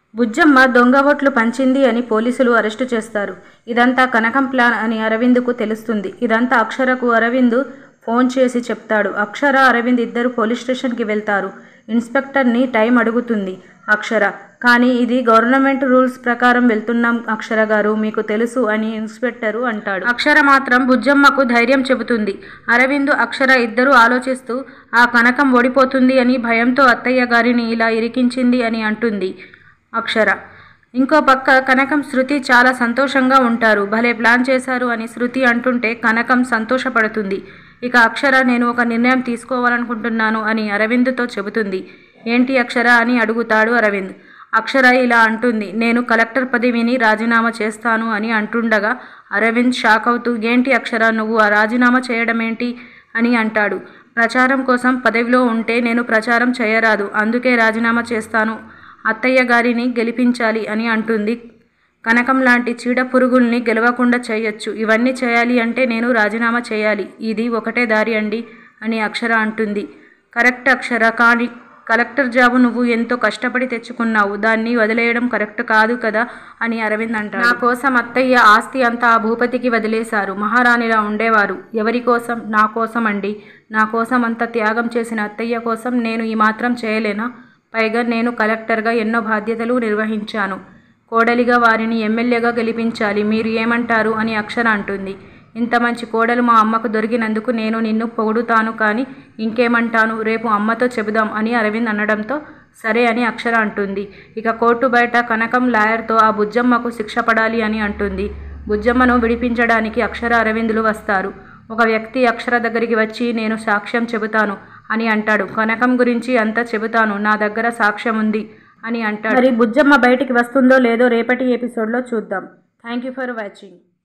బుజ్జమ్మ దొంగ ఓట్లు పంచింది అని పోలీసులు అరెస్టు చేస్తారు ఇదంతా కనకం ప్లాన్ అని అరవింద్కు తెలుస్తుంది ఇదంతా అక్షరకు అరవింద్ ఫోన్ చేసి చెప్తాడు అక్షర అరవింద్ ఇద్దరు పోలీస్ స్టేషన్కి వెళ్తారు ఇన్స్పెక్టర్ని టైం అడుగుతుంది అక్షర కానీ ఇది గవర్నమెంట్ రూల్స్ ప్రకారం వెళ్తున్నాం అక్షర గారు మీకు తెలుసు అని ఇన్స్పెక్టరు అంటాడు అక్షర మాత్రం బుజ్జమ్మకు ధైర్యం చెబుతుంది అరవింద్ అక్షర ఇద్దరు ఆలోచిస్తూ ఆ కనకం ఓడిపోతుంది అని భయంతో అత్తయ్య గారిని ఇలా ఇరికించింది అని అంటుంది అక్షర ఇంకో పక్క కనకం శృతి చాలా సంతోషంగా ఉంటారు భలే ప్లాన్ చేశారు అని శృతి అంటుంటే కనకం సంతోషపడుతుంది ఇక అక్షర నేను ఒక నిర్ణయం తీసుకోవాలనుకుంటున్నాను అని అరవింద్తో చెబుతుంది ఏంటి అక్షర అని అడుగుతాడు అరవింద్ అక్షర ఇలా అంటుంది నేను కలెక్టర్ పదవిని రాజీనామా చేస్తాను అని అంటుండగా అరవింద్ షాక్ అవుతూ ఏంటి అక్షర నువ్వు ఆ రాజీనామా చేయడం ఏంటి అని అంటాడు ప్రచారం కోసం పదవిలో ఉంటే నేను ప్రచారం చేయరాదు అందుకే రాజీనామా చేస్తాను అత్తయ్య గారిని గెలిపించాలి అని అంటుంది కనకం లాంటి చీడ పురుగుల్ని గెలవకుండా చేయొచ్చు ఇవన్నీ చేయాలి అంటే నేను రాజీనామా చేయాలి ఇది ఒకటే దారి అండి అని అక్షర అంటుంది కరెక్ట్ అక్షర కానీ కలెక్టర్ జాబు నువ్వు ఎంతో కష్టపడి తెచ్చుకున్నావు దాన్ని వదిలేయడం కరెక్ట్ కాదు కదా అని అరవింద్ అంటాడు నా కోసం అత్తయ్య ఆస్తి అంతా ఆ భూపతికి వదిలేశారు మహారాణిలా ఉండేవారు ఎవరి కోసం నా కోసం అండి నా కోసం అంత త్యాగం చేసిన అత్తయ్య కోసం నేను ఈ మాత్రం చేయలేనా పైగా నేను కలెక్టర్గా ఎన్నో బాధ్యతలు నిర్వహించాను కోడలిగా వారిని ఎమ్మెల్యేగా గెలిపించాలి మీరు ఏమంటారు అని అక్షర అంటుంది ఇంత మంచి కోడలు మా అమ్మకు దొరికినందుకు నేను నిన్ను పొగుడుతాను కానీ ఇంకేమంటాను రేపు అమ్మతో చెబుదాం అని అరవింద్ అనడంతో సరే అని అక్షర అంటుంది ఇక కోర్టు బయట కనకం లాయర్తో ఆ బుజ్జమ్మకు శిక్ష పడాలి అని అంటుంది బుజ్జమ్మను విడిపించడానికి అక్షర అరవిందులు వస్తారు ఒక వ్యక్తి అక్షర దగ్గరికి వచ్చి నేను సాక్ష్యం చెబుతాను అని అంటాడు కనకం గురించి అంతా చెబుతాను నా దగ్గర సాక్ష్యం ఉంది అని అంటాడు మరి బుజ్జమ్మ బయటికి వస్తుందో లేదో రేపటి ఎపిసోడ్లో చూద్దాం థ్యాంక్ యూ ఫర్ వాచింగ్